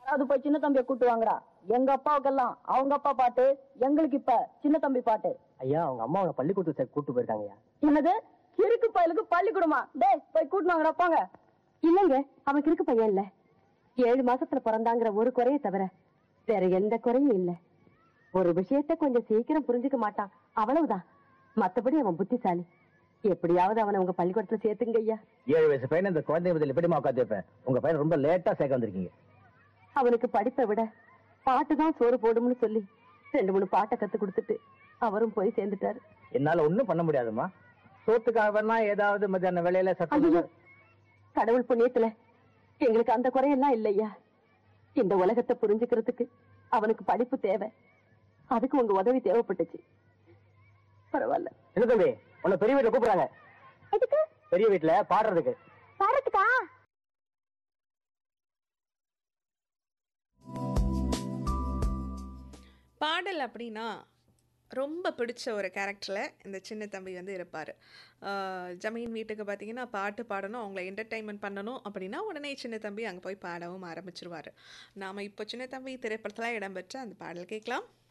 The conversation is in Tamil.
அது போய் சின்ன தம்பியை கூட்டு வாங்கடா எங்க அப்பாவுக்கெல்லாம் அவங்க அப்பா பாட்டு எங்களுக்கு இப்ப சின்ன தம்பி பாட்டு ஐயா அவங்க அம்மா அவங்க பள்ளிக்கூடத்துக்கு கூட்டு போயிருக்காங்கய்யா என்னது கிறுக்கு பயலுக்கு பள்ளிக்கூடமா டேய் போய் கூட்டு வாங்கடா போங்க இல்லங்க அவன் கிறுக்கு பையன் இல்ல ஏழு மாசத்துல பிறந்தாங்கிற ஒரு குறைய தவிர வேற எந்த குறையும் இல்ல ஒரு விஷயத்த கொஞ்சம் சீக்கிரம் புரிஞ்சுக்க மாட்டான் அவ்வளவுதான் மத்தபடி அவன் புத்திசாலி எப்படியாவது அவனை உங்க பள்ளிக்கூடத்துல சேர்த்துங்க ஐயா ஏழு வயசு பையன் இந்த குழந்தை பதில் எப்படிமா உட்காந்து வைப்பேன் உங்க பையன் ரொம்ப லேட்டா சேர்க்க வந்திருக்கீங்க அவனுக்கு படிப்பை விட பாட்டு தான் சோறு போடும்னு சொல்லி ரெண்டு மூணு பாட்டை கத்து கொடுத்துட்டு அவரும் போய் சேர்ந்துட்டாரு என்னால ஒண்ணும் பண்ண முடியாதுமா சோத்துக்காக வேணா ஏதாவது மத்தியான வேலையில ஐயோ சட்டம் கடவுள் புண்ணியத்துல எங்களுக்கு அந்த குறையெல்லாம் இல்லையா இந்த உலகத்தை புரிஞ்சுக்கிறதுக்கு அவனுக்கு படிப்பு தேவை அதுக்கு உங்க உதவி தேவைப்பட்டுச்சு பரவாயில்ல என்ன தம்பி உன்னை பெரிய வீட்டுல கூப்பிடுறாங்க எதுக்கு பெரிய வீட்டுல பாடுறதுக்கு பாடுறதுக்கா பாடல் அப்படின்னா ரொம்ப பிடிச்ச ஒரு கேரக்டரில் இந்த சின்ன தம்பி வந்து இருப்பார் ஜமீன் வீட்டுக்கு பார்த்தீங்கன்னா பாட்டு பாடணும் அவங்கள என்டர்டைன்மெண்ட் பண்ணணும் அப்படின்னா உடனே சின்ன தம்பி அங்கே போய் பாடவும் ஆரம்பிச்சிருவார் நாம் இப்போ சின்ன தம்பி திரைப்படத்தில் இடம்பெற்ற அந்த பாடல் கேட்கலாம்